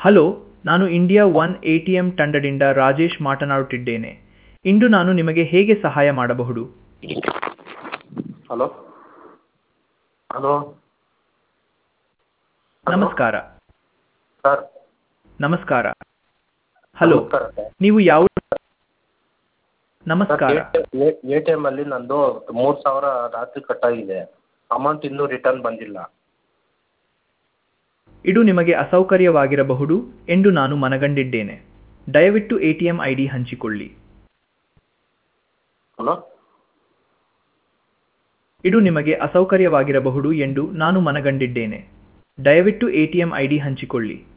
hello ನಾನು India one A T M ತಂಡದಿಂದ ರಾಜೇಶ್ ಮಾತನಾಡುತ್ತಿದ್ದೇನೆ ಇಂದು ನಾನು ನಿಮಗೆ ಹೇಗೆ ಸಹಾಯ ಮಾಡಬಹುದು ಹಲೋ ಹಲೋ ನಮಸ್ಕಾರ ಸರ್ ನಮಸ್ಕಾರ ಹಲೋ ನಮಸ್ಕಾರ ಸರ್ ನೀವು ಯಾವ ಸರ್ ನಮಸ್ಕಾರ ಎ ಟಿ ಎಮ್ಮಲ್ಲಿ ನಂದು ಮೂರು ಸಾವಿರ ರಾತ್ರಿ ಕಟ್ಟಾಗಿದೆ ಅಮೌಂಟ್ ಇನ್ನೂ ರಿಟರ್ನ್ ಬಂದಿಲ್ಲ ಇದು ನಿಮಗೆ ಅಸೌಕರ್ಯವಾಗಿರಬಹುದು ಎಂದು ನಾನು ಮನಗಂಡಿದ್ದೇನೆ ದಯವಿಟ್ಟು A T M I D ಹಂಚಿಕೊಳ್ಳಿ ಹಲೋ ಇದು ನಿಮಗೆ ಅಸೌಕರ್ಯವಾಗಿರಬಹುದು ಎಂದು ನಾನು ಮನಗಂಡಿದ್ದೇನೆ ದಯವಿಟ್ಟು A T M I D ಹಂಚಿಕೊಳ್ಳಿ